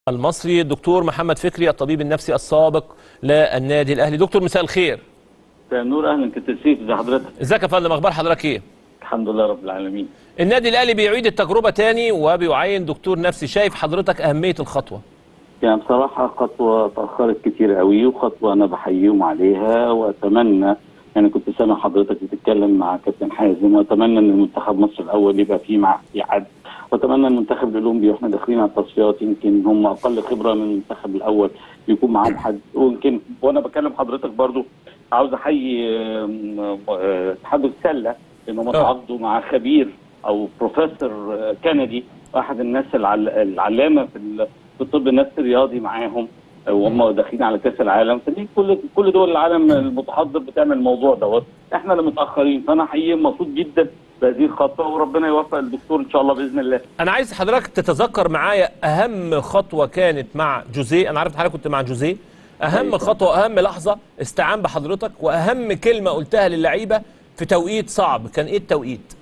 المصري الدكتور محمد فكري الطبيب النفسي السابق للنادي الاهلي دكتور مساء الخير مساء النور اهلا كابتن سيف ازي حضرتك ازيك يا فندم اخبار حضرتك ايه الحمد لله رب العالمين النادي الاهلي بيعيد التجربه تاني وبيعين دكتور نفسي شايف حضرتك اهميه الخطوه يعني بصراحه خطوه تاخرت كتير قوي وخطوه انا بحييهم عليها واتمنى يعني كنت سامع حضرتك بتتكلم مع كابتن حازم واتمنى ان المنتخب مصر الاول يبقى فيه مع في حد واتمنى ان المنتخب الاولمبي واحنا داخلين على التصفيات يمكن هم اقل خبره من المنتخب الاول يكون معاهم حد ويمكن وانا بكلم حضرتك برضو عاوز احيي آم، آه، اتحاد السله انهم تعاقدوا مع خبير او بروفيسور آه، كندي واحد الناس العل- العلامه في ال- في الطب النفسي الرياضي معاهم آه، وهم داخلين على كاس العالم فدي كل كل دول العالم المتحضر بتعمل الموضوع دوت احنا اللي متاخرين فانا حقيقي مبسوط جدا بهذه الخطوه وربنا يوفق الدكتور ان شاء الله باذن الله انا عايز حضرتك تتذكر معايا اهم خطوه كانت مع جوزيه انا عارف إن حضرتك كنت مع جوزيه اهم أيوة. خطوه واهم لحظه استعان بحضرتك واهم كلمه قلتها للعيبه في توقيت صعب كان ايه التوقيت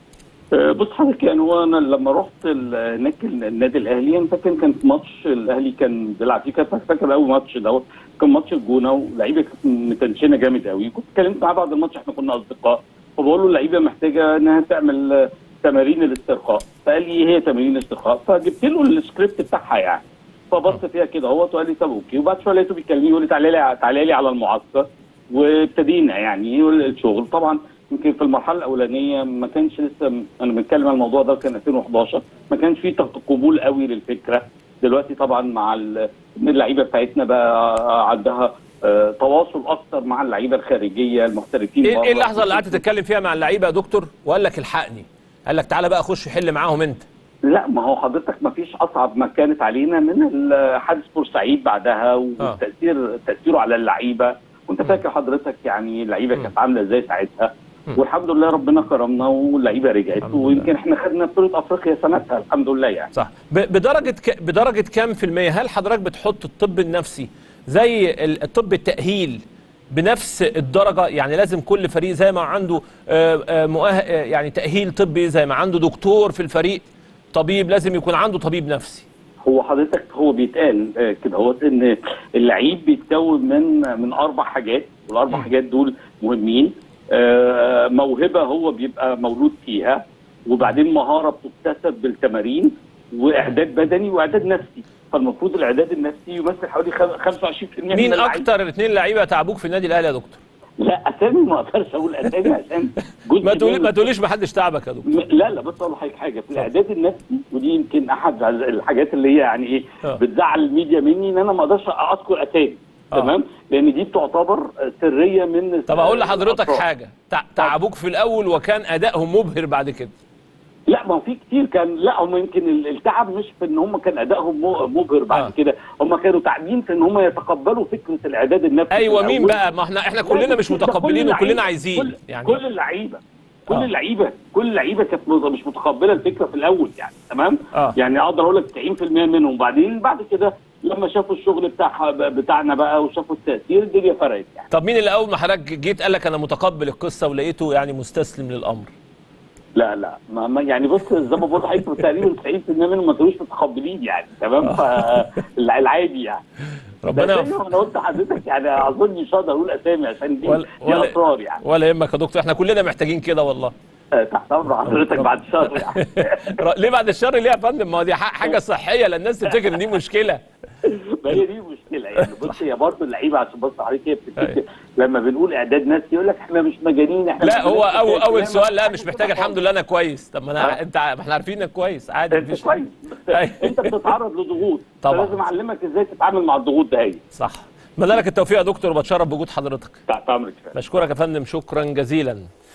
آه، بص حضرتك يعني هو انا لما رحت ال- هناك ال- النادي الاهلي انا فاكر كان في ماتش الاهلي كان بيلعب فيه كان فاكر اول ماتش دوت كان ماتش الجونه واللعيبه كانت متنشنه جامد قوي كنت اتكلمت معاه بعد الماتش احنا كنا اصدقاء فبقول له اللعيبه محتاجه انها تعمل آه، تمارين الاسترخاء فقال لي ايه هي تمارين الاسترخاء فجبت له السكريبت بتاعها يعني فبص فيها كده هو وقال لي طب اوكي وبعد شويه لقيته بيكلمني يقول لي تعالى لي تعالى لي على المعسكر وابتدينا يعني الشغل طبعا يمكن في المرحله الاولانيه ما كانش لسه انا بتكلم عن الموضوع ده كان 2011 ما كانش فيه قبول قوي للفكره دلوقتي طبعا مع ال- إن اللعيبه بتاعتنا بقى عندها آه، تواصل اكتر مع اللعيبه الخارجيه المحترفين ايه بره. إيه اللحظه اللي قعدت تتكلم فيها مع اللعيبه يا دكتور وقال لك الحقني قال لك تعالى بقى خش حل معاهم انت لا ما هو حضرتك ما فيش اصعب ما كانت علينا من ال- حادث بورسعيد بعدها والتاثير تاثيره على اللعيبه وانت فاكر حضرتك يعني اللعيبه كانت عامله ازاي ساعتها والحمد لله ربنا كرمنا واللعيبه رجعت الحمد لله. ويمكن احنا خدنا بطوله افريقيا سنتها الحمد لله يعني صح ب- بدرجه ك... بدرجه كام في الميه هل حضرتك بتحط الطب النفسي زي ال- الطب التاهيل بنفس الدرجه يعني لازم كل فريق زي ما عنده آه، آه، مؤه... آه، يعني تاهيل طبي زي ما عنده دكتور في الفريق طبيب لازم يكون عنده طبيب نفسي هو حضرتك هو بيتقال آه، كده هو ان اللعيب بيتكون من من اربع حاجات والاربع حاجات دول مهمين آه، موهبه هو بيبقى مولود فيها وبعدين مهاره بتكتسب بالتمارين واعداد بدني واعداد نفسي فالمفروض الاعداد النفسي يمثل حوالي خم- 25% من مين اللعيبة. اكتر اثنين لعيبه تعبوك في النادي الاهلي يا دكتور لا اسامي ما اقدرش اقول اسامي عشان جزء ما تقولي من- ما تقوليش ما حدش تعبك يا دكتور م- لا لا بص اقول لحضرتك حاجه في الاعداد النفسي ودي يمكن احد الحاجات اللي هي يعني ايه آه. بتزعل الميديا مني ان انا ما اقدرش اذكر اسامي آه. تمام لان دي بتعتبر سريه من طب اقول لحضرتك الأطراف. حاجه تع- تعبوك في الاول وكان ادائهم مبهر بعد كده لا ما هو في كتير كان لا هم يمكن ال- التعب مش في ان هم كان ادائهم م- مبهر بعد آه. كده هم كانوا تعبين في ان هم يتقبلوا فكره الاعداد النفسي ايوه في مين الأول. بقى ما احنا احنا لا، كلنا مش ده كل متقبلين وكلنا اللعيبة. عايزين كل يعني كل اللعيبه كل آه. اللعيبه كل اللعيبه كانت مز- مش متقبله الفكره في الاول يعني تمام آه. يعني اقدر اقول لك 90% منهم بعدين بعد كده لما شافوا الشغل بتاع بتاعنا بقى وشافوا التاثير الدنيا فرقت يعني طب مين اللي اول ما حضرتك جيت قال لك انا متقبل القصه ولقيته يعني مستسلم للامر لا لا ما ما يعني بص زي ما بقول لحضرتك تقريبا 90% منهم ما كانوش متقبلين يعني تمام فالعادي يعني ربنا بس يوفقك. انا قلت لحضرتك يعني اظن مش هقدر اقول اسامي عشان دي ولا دي ولا اسرار يعني ولا يهمك يا دكتور احنا كلنا محتاجين كده والله آه، تحت امر حضرتك بعد شهر يعني ر- ليه بعد الشر ليه يا فندم ما هو دي ح- حاجه صحيه لا الناس تفتكر ان دي مشكله ما هي دي المشكله يعني بص هي برضه اللعيبه عشان بص عليك هي بتفتكر أيوة. لما بنقول اعداد نفسي يقول لك احنا مش مجانين احنا لا مش هو بنعمل اول كده. اول لا، سؤال لا ما- مش محتاج الحمد لله انا كويس طب ما انا آه. انت ع- ما احنا عارفين انك كويس عادي انت مفيش كويس بس أيوة. انت بتتعرض لضغوط طبعا. فلازم اعلمك ازاي تتعامل مع الضغوط ده هي صح اتمنى لك التوفيق يا دكتور وبتشرف بوجود حضرتك تحت امرك بشكرك يا فندم شكرا جزيلا